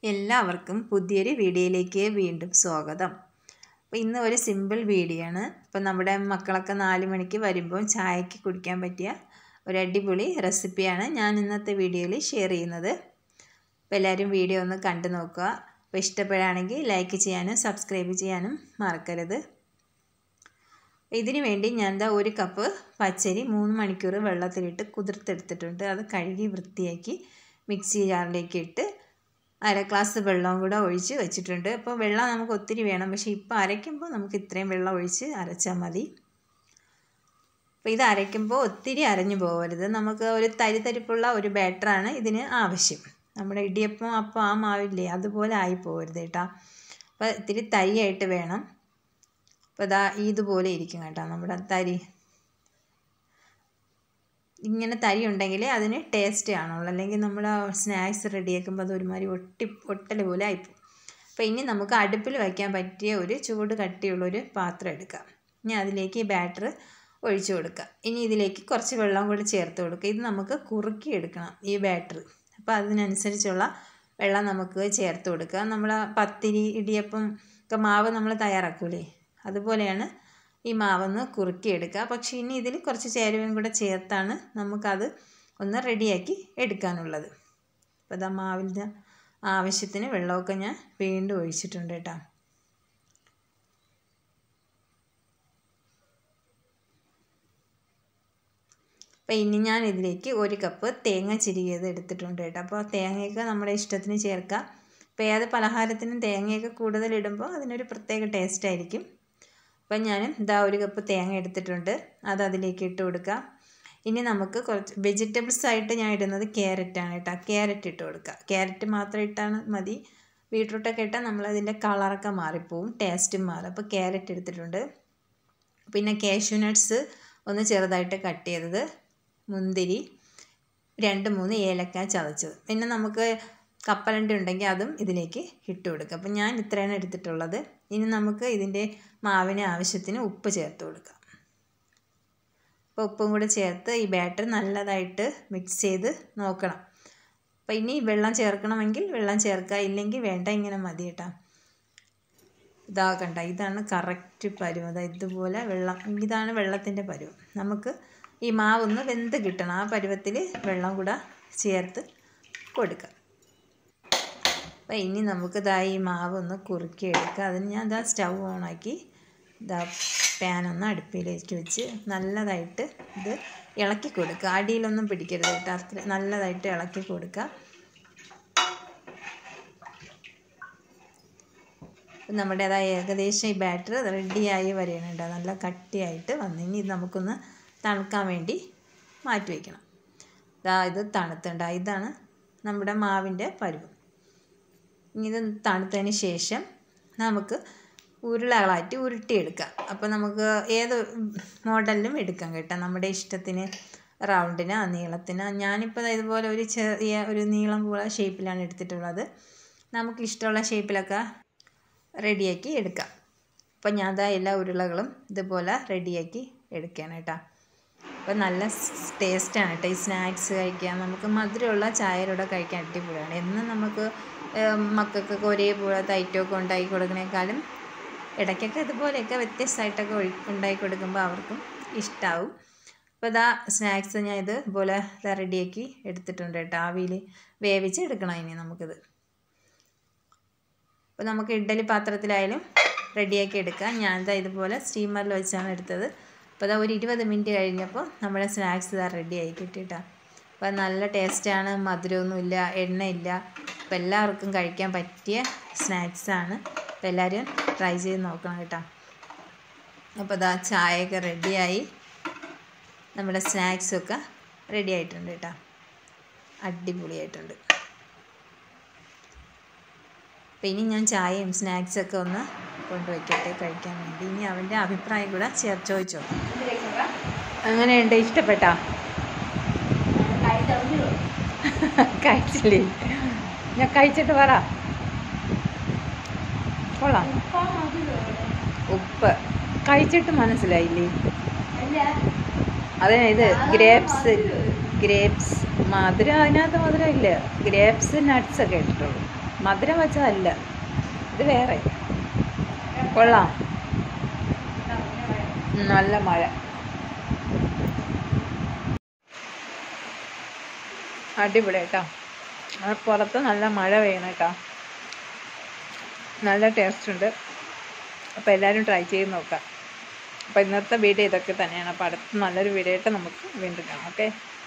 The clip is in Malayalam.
എല്ലാവർക്കും പുതിയൊരു വീഡിയോയിലേക്ക് വീണ്ടും സ്വാഗതം അപ്പോൾ ഇന്ന് ഒരു സിമ്പിൾ വീഡിയോ ആണ് അപ്പോൾ നമ്മുടെ മക്കളൊക്കെ നാല് മണിക്ക് വരുമ്പോൾ ചായക്ക് കുടിക്കാൻ പറ്റിയ ഒരു അടിപൊളി റെസിപ്പിയാണ് ഞാൻ ഇന്നത്തെ വീഡിയോയിൽ ഷെയർ ചെയ്യുന്നത് അപ്പോൾ എല്ലാവരും വീഡിയോ ഒന്ന് കണ്ടു നോക്കുക അപ്പോൾ ഇഷ്ടപ്പെടുകയാണെങ്കിൽ ലൈക്ക് ചെയ്യാനും സബ്സ്ക്രൈബ് ചെയ്യാനും മറക്കരുത് ഇതിനു വേണ്ടി ഞാൻ എന്താ ഒരു കപ്പ് പച്ചരി മൂന്ന് മണിക്കൂർ വെള്ളത്തിലിട്ട് കുതിർത്തെടുത്തിട്ടുണ്ട് അത് കഴുകി വൃത്തിയാക്കി മിക്സി ജാറിലേക്ക് ഇട്ട് അര ഗ്ലാസ് വെള്ളവും കൂടെ ഒഴിച്ച് വെച്ചിട്ടുണ്ട് അപ്പോൾ വെള്ളം നമുക്ക് ഒത്തിരി വേണം പക്ഷേ ഇപ്പോൾ അരയ്ക്കുമ്പോൾ നമുക്ക് ഇത്രയും വെള്ളം ഒഴിച്ച് അരച്ചാൽ മതി അപ്പോൾ ഇത് അരയ്ക്കുമ്പോൾ ഒത്തിരി അരഞ്ഞു പോകരുത് നമുക്ക് ഒരു തരി തരിപ്പുള്ള ഒരു ബാറ്ററാണ് ഇതിന് ആവശ്യം നമ്മുടെ ഇടിയപ്പം അപ്പം ആ മാവില്ലേ അതുപോലെ ആയി പോകരുത് കേട്ടോ അപ്പോൾ ഇത്തിരി തരിയായിട്ട് വേണം അപ്പോൾ ഇതാ ഇതുപോലെ ഇരിക്കും കേട്ടോ നമ്മുടെ തരി ഇങ്ങനെ തരി ഉണ്ടെങ്കിൽ അതിന് ടേസ്റ്റ് കാണുള്ളൂ അല്ലെങ്കിൽ നമ്മൾ സ്നാക്സ് റെഡിയാക്കുമ്പോൾ അത് ഒരുമാതിരി ഒട്ടി ഒട്ടൽ പോലെ ആയിപ്പോവും അപ്പോൾ ഇനി നമുക്ക് അടുപ്പിൽ വയ്ക്കാൻ പറ്റിയ ഒരു ചൂട് കട്ടിയുള്ള ഒരു പാത്രം എടുക്കാം ഇനി അതിലേക്ക് ഈ ബാറ്റർ ഒഴിച്ചു കൊടുക്കുക ഇനി ഇതിലേക്ക് കുറച്ച് വെള്ളം കൂടി ചേർത്ത് കൊടുക്കുക ഇത് നമുക്ക് കുറുക്കി എടുക്കണം ഈ ബാറ്റർ അപ്പോൾ അതിനനുസരിച്ചുള്ള വെള്ളം നമുക്ക് ചേർത്ത് കൊടുക്കുക നമ്മൾ പത്തിരി ഇടിയപ്പം ഒക്കെ മാവ് നമ്മൾ തയ്യാറാക്കൂലേ അതുപോലെയാണ് ഈ മാവൊന്ന് കുറുക്കിയെടുക്കുക പക്ഷേ ഇനി ഇതിൽ കുറച്ച് ചേരുവയും കൂടെ ചേർത്താണ് നമുക്കത് ഒന്ന് റെഡിയാക്കി എടുക്കാനുള്ളത് അപ്പോൾ ഇതാ മാവിൻ്റെ ആവശ്യത്തിന് വെള്ളമൊക്കെ ഞാൻ വീണ്ടും ഒഴിച്ചിട്ടുണ്ട് കേട്ടോ അപ്പോൾ ഇനി ഞാൻ ഇതിലേക്ക് ഒരു കപ്പ് തേങ്ങ ചിരികിയത് എടുത്തിട്ടുണ്ട് കേട്ടോ അപ്പോൾ തേങ്ങയൊക്കെ നമ്മുടെ ഇഷ്ടത്തിന് ചേർക്കാം അപ്പോൾ ഏത് പലഹാരത്തിനും തേങ്ങയൊക്കെ കൂടുതൽ ഇടുമ്പോൾ അതിനൊരു പ്രത്യേക ടേസ്റ്റ് ആയിരിക്കും അപ്പം ഞാനും ഇതാ ഒരു കപ്പ് തേങ്ങ എടുത്തിട്ടുണ്ട് അത് അതിലേക്ക് ഇട്ട് കൊടുക്കാം ഇനി നമുക്ക് കുറച്ച് വെജിറ്റബിൾസ് ആയിട്ട് ഞാൻ ഇടുന്നത് ക്യാരറ്റാണ് കേട്ടോ ക്യാരറ്റ് ഇട്ട് കൊടുക്കുക ക്യാരറ്റ് മാത്രം ഇട്ടാണ് മതി ബീട്രൂട്ടൊക്കെ ഇട്ടാൽ നമ്മളതിൻ്റെ കളറൊക്കെ മാറിപ്പോവും ടേസ്റ്റും മാറും അപ്പോൾ ക്യാരറ്റ് എടുത്തിട്ടുണ്ട് പിന്നെ കാഷ്യൂ നട്ട്സ് ഒന്ന് ചെറുതായിട്ട് കട്ട് ചെയ്തത് മുന്തിരി രണ്ട് മൂന്ന് ഏലക്ക ചതച്ചത് പിന്നെ നമുക്ക് കപ്പലണ്ടി ഉണ്ടെങ്കിൽ അതും ഇതിലേക്ക് ഇട്ട് കൊടുക്കുക അപ്പം ഞാൻ ഇത്രയാണ് എടുത്തിട്ടുള്ളത് ഇനി നമുക്ക് ഇതിൻ്റെ മാവിന് ആവശ്യത്തിന് ഉപ്പ് ചേർത്ത് കൊടുക്കാം അപ്പോൾ ഉപ്പും കൂടെ ചേർത്ത് ഈ ബാറ്റർ നല്ലതായിട്ട് മിക്സ് ചെയ്ത് നോക്കണം അപ്പോൾ ഇനി വെള്ളം ചേർക്കണമെങ്കിൽ വെള്ളം ചേർക്കുക ഇല്ലെങ്കിൽ വേണ്ട ഇങ്ങനെ മതി കേട്ടോ ഇതാ കണ്ട ഇതാണ് കറക്റ്റ് പരുവം അതാ ഇതുപോലെ വെള്ളം ഇതാണ് വെള്ളത്തിൻ്റെ പരുവം നമുക്ക് ഈ മാവൊന്ന് വെന്ത് കിട്ടണം ആ പരുവത്തിൽ വെള്ളം കൂടെ ചേർത്ത് കൊടുക്കാം അപ്പോൾ ഇനി നമുക്ക് ഇതാ ഈ മാവ് ഒന്ന് കുറുക്കി എടുക്കുക അതിന് ഞാൻ ഇതാ സ്റ്റൗ ഓണാക്കി ഇതാ പാനൊന്ന് അടുപ്പിലേക്ക് വെച്ച് നല്ലതായിട്ട് ഇത് ഇളക്കി കൊടുക്കുക അടിയിലൊന്നും പിടിക്കരുത് കേട്ടോ അത്ര നല്ലതായിട്ട് ഇളക്കി കൊടുക്കുക നമ്മുടെ അതാ ഏകദേശം ഈ ബാറ്റർ റെഡിയായി വരികയാണ് നല്ല കട്ടിയായിട്ട് വന്നു ഇനി ഇത് നമുക്കൊന്ന് തണുക്കാൻ വേണ്ടി മാറ്റി വയ്ക്കണം ഇതാ ഇത് തണുത്തുണ്ട ഇതാണ് നമ്മുടെ മാവിൻ്റെ പരുവം ഇത് തണുത്തതിന് ശേഷം നമുക്ക് ഉരുളകളായിട്ട് ഉരുട്ടിയെടുക്കാം അപ്പോൾ നമുക്ക് ഏത് മോഡലിലും എടുക്കാം കേട്ടോ നമ്മുടെ ഇഷ്ടത്തിന് റൗണ്ടിന് നീളത്തിന് ഞാനിപ്പോൾ ഇതുപോലെ ഒരു ചെറിയ ഒരു നീളം പോലെ ഷേപ്പിലാണ് എടുത്തിട്ടുള്ളത് നമുക്ക് ഇഷ്ടമുള്ള ഷേപ്പിലൊക്കെ റെഡിയാക്കി എടുക്കാം അപ്പോൾ ഞാൻ ദാ എല്ലാ ഉരുളകളും ഇതുപോലെ റെഡിയാക്കി എടുക്കുകയാണ് കേട്ടോ അപ്പോൾ നല്ല ടേസ്റ്റാണ് കേട്ടോ ഈ സ്നാക്സ് കഴിക്കാൻ നമുക്ക് മധുരമുള്ള ചായയുടെ കഴിക്കാൻ അടിപൊളിയാണ് എന്നും നമുക്ക് മക്കൾക്കൊക്കെ ഒരേപോലത്തെ ഐറ്റമൊക്കെ ഉണ്ടാക്കി കൊടുക്കുന്നേക്കാളും ഇടയ്ക്കൊക്കെ ഇതുപോലെയൊക്കെ വ്യത്യസ്തമായിട്ടൊക്കെ ഒഴി ഉണ്ടാക്കി കൊടുക്കുമ്പോൾ അവർക്കും ഇഷ്ടമാവും അപ്പോൾ ഇതാ സ്നാക്സ് ഞാൻ ഇതുപോലെ റെഡിയാക്കി എടുത്തിട്ടുണ്ട് കേട്ടോ ആവിയിൽ വേവിച്ച് എടുക്കണം ഇനി നമുക്കിത് അപ്പോൾ നമുക്ക് ഇഡ്ഡലി പാത്രത്തിലായാലും റെഡിയാക്കി എടുക്കാം ഞാൻ ഇതാ ഇതുപോലെ സ്റ്റീമറിൽ വെച്ചാണ് എടുത്തത് അപ്പോൾ അതാ ഒരു ഇരുപത് മിനിറ്റ് കഴിഞ്ഞപ്പോൾ നമ്മുടെ സ്നാക്സ് ഇതാ റെഡി ആയി കിട്ടിയിട്ടാ അപ്പോൾ നല്ല ടേസ്റ്റാണ് മധുരമൊന്നുമില്ല എണ്ണയില്ല അപ്പോൾ എല്ലാവർക്കും കഴിക്കാൻ പറ്റിയ സ്നാക്സാണ് അപ്പോൾ എല്ലാവരും ട്രൈ ചെയ്ത് നോക്കണം കേട്ടോ അപ്പോൾ ഇതാ ചായയൊക്കെ റെഡിയായി നമ്മുടെ സ്നാക്സൊക്കെ റെഡി ആയിട്ടുണ്ട് കേട്ടോ അടിപൊളിയായിട്ടുണ്ട് അപ്പോൾ ഇനി ഞാൻ ചായയും സ്നാക്സൊക്കെ ഒന്ന് കൊണ്ടുവയ്ക്കട്ടെ കഴിക്കാൻ വേണ്ടി ഇനി അവൻ്റെ അഭിപ്രായം കൂടെ ചേർ ചോദിച്ചോ അങ്ങനെയുണ്ട് ഇഷ്ടപ്പെട്ടാ കഴിച്ചില്ലേ ഞാൻ കഴിച്ചിട്ട് പറ കൊള്ളാം ഉപ്പ് കഴിച്ചിട്ട് മനസ്സിലായില്ലേ അതെ ഇത് ഗ്രേപ്സ് ഗ്രേപ്സ് മധുരം അതിനകത്ത് മധുരം ഇല്ല ഗ്രേപ്സ് നട്ട്സ് ഒക്കെ ഇട്ടിട്ടുള്ളൂ മധുരം വെച്ചതല്ല ഇത് വേറെ കൊള്ളാം ഉം, നല്ല മഴ അടിപൊളി കേട്ടോ അത് പുറത്ത് നല്ല മഴ പെയ്യണം കേട്ടോ നല്ല ടേസ്റ്റ് ഉണ്ട് അപ്പോൾ എല്ലാവരും ട്രൈ ചെയ്ത് നോക്കാം അപ്പോൾ ഇന്നത്തെ വീഡിയോ ഇതൊക്കെ തന്നെയാണ് അപ്പോൾ അടുത്ത നല്ലൊരു വീഡിയോ ആയിട്ട് നമുക്ക് വീണ്ടും കാണാം ഓക്കെ